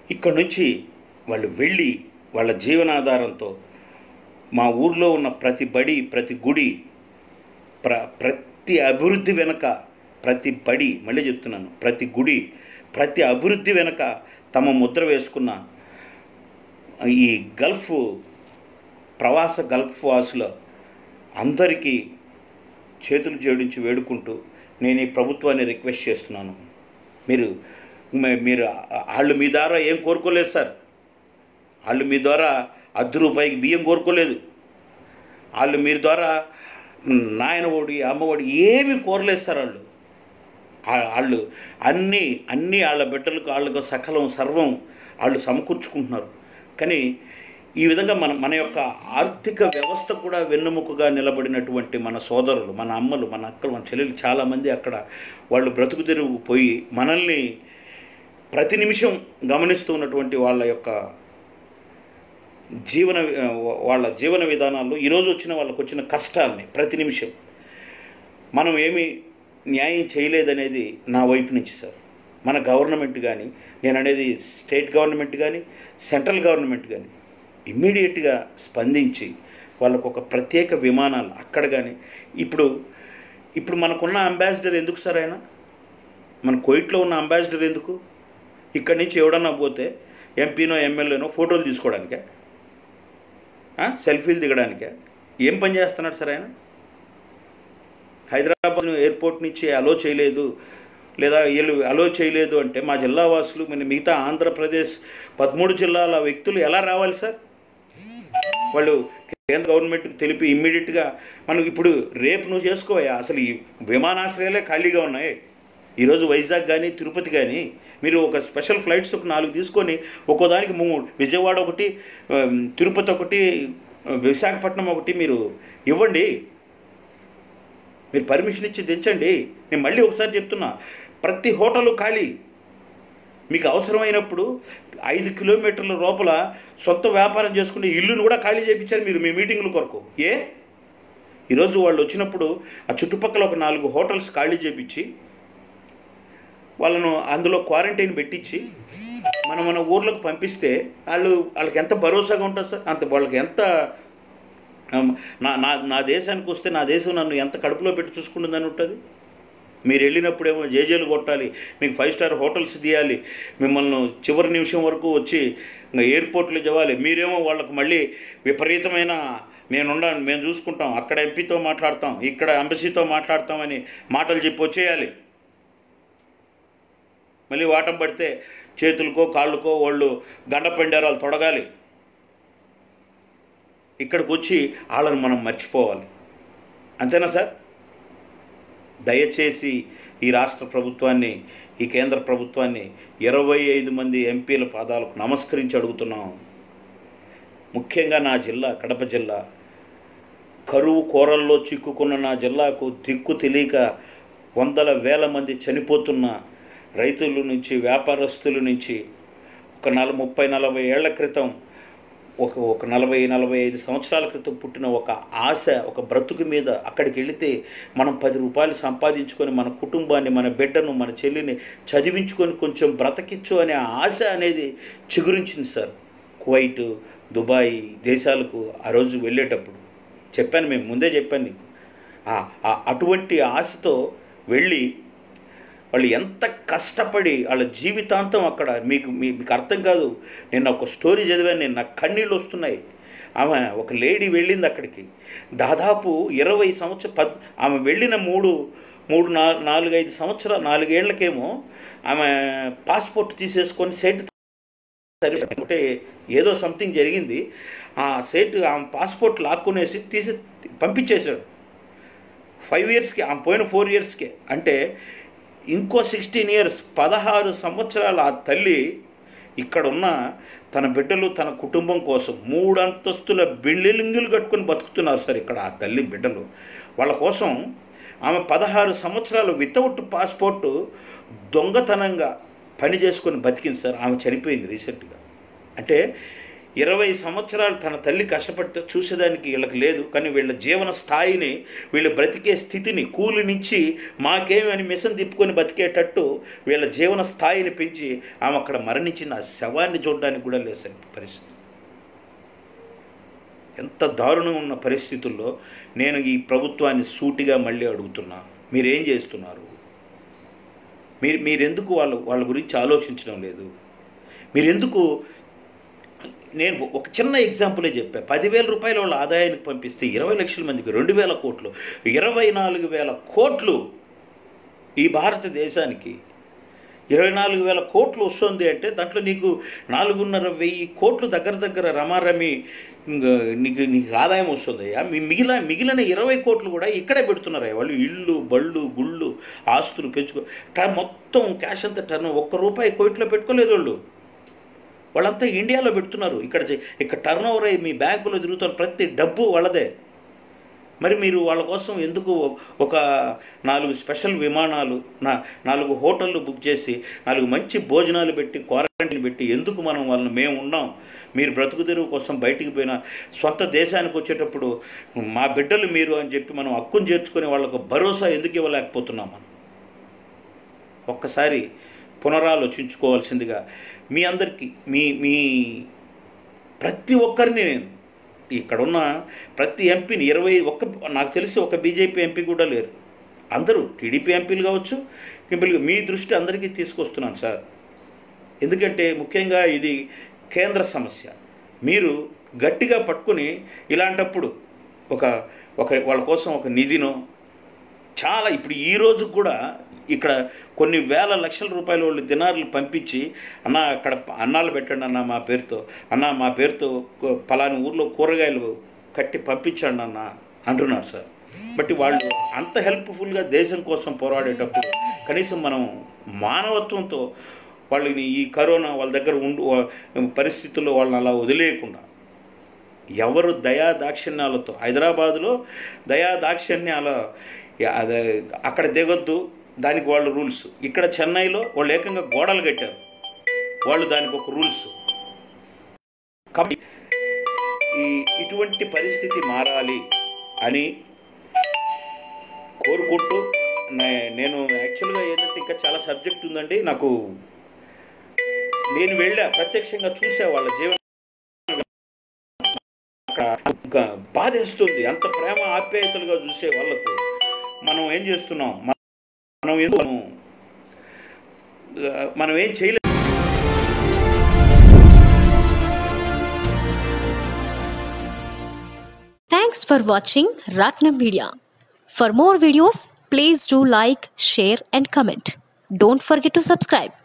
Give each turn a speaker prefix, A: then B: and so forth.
A: ఇక్కడ నుంచి వాళ్ళు వెళ్ళి వాళ్ళ జీవనాధారంతో మా ఊర్లో ఉన్న ప్రతి బడి ప్రతి గుడి ప్ర ప్రతి అభివృద్ధి వెనక ప్రతి బడి మళ్ళీ చెప్తున్నాను ప్రతి గుడి ప్రతి అభివృద్ధి వెనక తమ ముద్ర వేసుకున్న ఈ గల్ఫ్ ప్రవాస గల్ఫ్ వాసుల అందరికీ చేతులు జోడించి వేడుకుంటూ నేను ఈ ప్రభుత్వాన్ని రిక్వెస్ట్ చేస్తున్నాను మీరు మీ- మీరు వాళ్ళు మీ ద్వారా ఏం కోరుకోలేదు సార్ వాళ్ళు మీ ద్వారా అర్ధ రూపాయికి బియ్యం కోరుకోలేదు వాళ్ళు మీ ద్వారా నాయన ఓడి అమ్మఒడి ఏమీ కోరలేదు సార్ వాళ్ళు ఆ- వాళ్ళు అన్నీ అన్నీ వాళ్ళ బిడ్డలకు వాళ్ళకు సకలం సర్వం వాళ్ళు సమకూర్చుకుంటున్నారు కానీ ఈ విధంగా మన మన యొక్క ఆర్థిక వ్యవస్థ కూడా వెన్నుముకగా నిలబడినటువంటి మన సోదరులు మన అమ్మలు మన అక్కలు మన చెల్లెలు చాలామంది అక్కడ వాళ్ళు బ్రతుకు తెరువు పోయి మనల్ని ప్రతి నిమిషం గమనిస్తూ ఉన్నటువంటి వాళ్ళ యొక్క జీవన ఆ, వాళ్ళ జీవన విధానాల్లో ఈరోజు వచ్చిన వాళ్ళకు వచ్చిన కష్టాలని ప్రతి నిమిషం మనం ఏమి న్యాయం చేయలేదనేది నా వైపు నుంచి సార్ మన గవర్నమెంట్ కానీ నేను అనేది స్టేట్ గవర్నమెంట్ కానీ సెంట్రల్ గవర్నమెంట్ కానీ ఇమ్మీడియట్గా స్పందించి వాళ్ళకు ఒక ప్రత్యేక విమానాలు అక్కడ కానీ ఇప్పుడు ఇప్పుడు మనకున్న అంబాసిడర్ ఎందుకు సార్ ఆయన మన కోయిట్లో ఉన్న అంబాసిడర్ ఎందుకు ఇక్కడి నుంచి ఎవడన్నా పోతే ఎంపీనో ఎమ్మెల్యేనో ఫోటోలు తీసుకోవడానికే ఆ? సెల్ఫీలు దిగడానికే ఏం పని చేస్తున్నాడు సార్ ఆయన హైదరాబాద్ ఎయిర్పోర్ట్ నుంచి అలో చేయలేదు లేదా వీళ్ళు అలో చేయలేదు అంటే మా జిల్లా వాసులు మన మిగతా ఆంధ్రప్రదేశ్ పదమూడు జిల్లాల వ్యక్తులు ఎలా రావాలి సార్ వాళ్ళు కేంద్ర గవర్నమెంట్కి తెలిపి ఇమ్మీడియట్గా మనం ఇప్పుడు రేపు నువ్వు చేసుకోయా అసలు ఈ విమానాశ్రయాలే ఖాళీగా ఉన్నాయి ఈరోజు వైజాగ్ కానీ తిరుపతి కానీ మీరు ఒక స్పెషల్ ఫ్లైట్స్ ఒక నాలుగు తీసుకొని ఒక్కో దానికి మూడు విజయవాడ ఒకటి ఆ, తిరుపతి ఒకటి ఆ, విశాఖపట్నం ఒకటి మీరు ఇవ్వండి మీరు పర్మిషన్ ఇచ్చి దించండి నేను మళ్ళీ ఒకసారి చెప్తున్నా ప్రతి హోటలు ఖాళీ మీకు అవసరమైనప్పుడు ఐదు కిలోమీటర్ల లోపల సొంత వ్యాపారం చేసుకునే ఇల్లును కూడా ఖాళీ చేయించారు మీరు మీ మీటింగ్ల కొరకు ఏ ఈరోజు వాళ్ళు వచ్చినప్పుడు ఆ చుట్టుపక్కల ఒక నాలుగు హోటల్స్ ఖాళీ చేపించి వాళ్ళను అందులో క్వారంటైన్ పెట్టించి మనం మన ఊర్లకు పంపిస్తే వాళ్ళు వాళ్ళకి ఎంత భరోసాగా ఉంటుంది సార్ అంత వాళ్ళకి ఎంత ఆమ్, నా నా నా దేశానికి వస్తే నా దేశం నన్ను ఎంత కడుపులో పెట్టి చూసుకుంటుందని ఉంటుంది మీరు వెళ్ళినప్పుడేమో జేజేలు కొట్టాలి మీకు ఫైవ్ స్టార్ హోటల్స్ తీయాలి మిమ్మల్ని చివరి నిమిషం వరకు వచ్చి ఇంకా ఎయిర్పోర్ట్లు ఇవ్వాలి మీరేమో వాళ్ళకు మళ్ళీ విపరీతమైన నేనున్నాను మేము చూసుకుంటాం అక్కడ ఎంపీతో మాట్లాడతాం ఇక్కడ ఎంబసీతో మాట్లాడతామని మాటలు చెప్పి వచ్చేయాలి మళ్ళీ వాటం పడితే చేతులకో కాళ్ళకో వాళ్ళు గండ పెండారాలు తొడగాలి ఇక్కడికి వచ్చి వాళ్ళని మనం మర్చిపోవాలి అంతేనా సార్ దయచేసి ఈ రాష్ట్ర ప్రభుత్వాన్ని ఈ కేంద్ర ప్రభుత్వాన్ని ఇరవై ఐదు మంది ఎంపీల పాదాలకు నమస్కరించి అడుగుతున్నాం ముఖ్యంగా నా జిల్లా కడప జిల్లా కరువు కోరల్లో చిక్కుకున్న నా జిల్లాకు దిక్కు తెలియక వందల వేల మంది చనిపోతున్న రైతుల నుంచి వ్యాపారస్తుల నుంచి ఒక నల ముప్పై నలభై ఏళ్ల క్రితం ఒక ఒక నలభై నలభై ఐదు సంవత్సరాల క్రితం పుట్టిన ఒక ఆశ ఒక బ్రతుకు మీద అక్కడికి వెళితే మనం పది రూపాయలు సంపాదించుకొని మన కుటుంబాన్ని మన బిడ్డను మన చెల్లిని చదివించుకొని కొంచెం బ్రతకిచ్చు అనే ఆశ అనేది చిగురించింది సార్ కువైట్ దుబాయ్ దేశాలకు ఆ రోజు వెళ్ళేటప్పుడు చెప్పాను మేము ముందే చెప్పాను నీకు ఆ- ఆ అటువంటి ఆశతో వెళ్ళి వాళ్ళు ఎంత కష్టపడి వాళ్ళ జీవితాంతం అక్కడ మీకు మీ- మీకు అర్థం కాదు నేను ఒక స్టోరీ చదివాను నేను నాకు కన్నీళ్ళు వస్తున్నాయి ఆమె ఒక లేడీ వెళ్ళింది అక్కడికి దాదాపు ఇరవై సంవత్సర పద్ ఆమె వెళ్ళిన మూడు మూడు నా నాలుగైదు సంవత్సరాలు నాలుగేళ్లకేమో ఆమె పాస్పోర్ట్ తీసేసుకొని సెట్ సరే అంటే ఏదో సంథింగ్ జరిగింది ఆ సెట్ ఆమె పాస్పోర్ట్ లాక్కునేసి తీసి పంపించేశాడు ఫైవ్ ఇయర్స్కి ఆమె పోయిన ఫోర్ ఇయర్స్కి అంటే ఇంకో సిక్స్టీన్ ఇయర్స్ పదహారు సంవత్సరాల ఆ తల్లి ఇక్కడున్న తన బిడ్డలు తన కుటుంబం కోసం మూడు అంతస్తుల బిల్డింగులు కట్టుకొని బతుకుతున్నారు సార్ ఇక్కడ ఆ తల్లి బిడ్డలు వాళ్ళ కోసం ఆమె పదహారు సంవత్సరాలు వితౌట్ పాస్పోర్టు దొంగతనంగా పని చేసుకొని బతికింది సార్ ఆమె చనిపోయింది రీసెంట్గా అంటే ఇరవై సంవత్సరాలు తన తల్లి కష్టపడితే చూసేదానికి వీళ్ళకి లేదు కానీ వీళ్ళ జీవన స్థాయిని వీళ్ళు బ్రతికే స్థితిని కూలినిచ్చి మాకేమి అని మిషన్ తిప్పుకొని బతికేటట్టు వీళ్ళ జీవన స్థాయిని పెంచి ఆమె అక్కడ మరణించిన ఆ శవాన్ని చూడడానికి కూడా లేదు పరిస్థితి ఎంత దారుణం ఉన్న పరిస్థితుల్లో నేను ఈ ప్రభుత్వాన్ని సూటిగా మళ్ళీ అడుగుతున్నా మీరేం చేస్తున్నారు మీరు మీరెందుకు వాళ్ళు వాళ్ళ గురించి ఆలోచించడం లేదు మీరెందుకు నేను ఒక చిన్న ఎగ్జాంపులే చెప్పా పదివేల రూపాయల వాళ్ళ ఆదాయానికి పంపిస్తే ఇరవై లక్షల మందికి రెండు వేల కోట్లు ఇరవై నాలుగు వేల కోట్లు ఈ భారతదేశానికి ఇరవై నాలుగు వేల కోట్లు వస్తుంది అంటే దాంట్లో నీకు నాలుగున్నర వెయ్యి కోట్లు దగ్గర దగ్గర రమారమి ఇంక నీకు నీకు ఆదాయం వస్తుందయ్యా మీ మిగిలిన మిగిలిన ఇరవై కోట్లు కూడా ఇక్కడే పెడుతున్నారయ్యా వాళ్ళు ఇళ్ళు బళ్ళు గుళ్ళు ఆస్తులు పెంచుకో ట- మొత్తం క్యాష్ అంతా టర్న్ ఒక్క రూపాయి కోయిట్లో పెట్టుకోలేదు వాళ్ళు వాళ్ళంతా ఇండియాలో పెడుతున్నారు ఇక్కడ చే- ఇక్కడ టర్న్ ఓవర్ అయ్యి మీ బ్యాంకులో తిరుగుతున్న ప్రతి డబ్బు వాళ్ళదే మరి మీరు వాళ్ళ కోసం ఎందుకు ఒక నాలుగు స్పెషల్ విమానాలు నా నాలుగు హోటళ్ళు బుక్ చేసి నాలుగు మంచి భోజనాలు పెట్టి క్వారంటైన్ పెట్టి ఎందుకు మనం వాళ్ళని మేము ఉన్నాం మీరు బ్రతుకు తెరువు కోసం బయటికి పోయిన సొంత దేశానికి వచ్చేటప్పుడు మా బిడ్డలు మీరు అని చెప్పి మనం హక్కును చేర్చుకొని వాళ్ళకు భరోసా ఎందుకు ఇవ్వలేకపోతున్నాం మనం ఒక్కసారి పునరాలోచించుకోవాల్సిందిగా మీ అందరికీ మీ మీ ప్రతి ఒక్కరిని నేను ఇక్కడున్న ప్రతి ఎంపీని ఇరవై ఒక్క నాకు తెలిసి ఒక బీజేపీ ఎంపీ కూడా లేరు అందరూ టీడీపీ ఎంపీలు కావచ్చు ఎంపీలు మీ దృష్టి అందరికీ తీసుకొస్తున్నాను సార్ ఎందుకంటే ముఖ్యంగా ఇది కేంద్ర సమస్య మీరు గట్టిగా పట్టుకుని ఇలాంటప్పుడు ఒక ఒక వాళ్ళ కోసం ఒక నిధినో చాలా ఇప్పుడు ఈ రోజు కూడా ఇక్కడ కొన్ని వేల లక్షల రూపాయల వాళ్ళు దినార్లు పంపించి అన్న అక్కడ అన్నాలు పెట్టండి అన్న మా పేరుతో అన్న మా పేరుతో కూ- పలాని ఊర్లో కూరగాయలు కట్టి పంపించండి అన్న అంటున్నారు సార్ బట్ వాళ్ళు అంత హెల్ప్ఫుల్గా దేశం కోసం పోరాడేటప్పుడు కనీసం మనం మానవత్వంతో వాళ్ళని ఈ కరోనా వాళ్ళ దగ్గర ఉండు పరిస్థితుల్లో వాళ్ళని అలా వదిలేయకుండా ఎవరు దయా దాక్షిణ్యాలతో హైదరాబాదులో దయా దాక్షిణ్యాల అదే అక్కడ దిగొద్దు దానికి వాళ్ళు రూల్స్ ఇక్కడ చెన్నైలో వాళ్ళు ఏకంగా గోడలు కట్టారు వాళ్ళు దానికి ఒక రూల్స్ కాబట్టి ఈ ఇటువంటి పరిస్థితి మారాలి అని కోరుకుంటూ నే- నేను యాక్చువల్గా ఏంటంటే ఇంకా చాలా సబ్జెక్ట్ ఉందండి నాకు నేను వెళ్ళా ప్రత్యక్షంగా చూసా వాళ్ళ జీవన అక్కడ ఒక బాధేస్తుంది అంత ప్రేమ ఆప్యాయతలుగా చూసే వాళ్ళకు మనం ఏం చేస్తున్నాం మన- మనం ఎందుకు మనం ఆ, మనం ఏం చేయలేం
B: Thanks for watching Ratnam Media. For more videos, please do like, share, and comment. Don't forget to subscribe.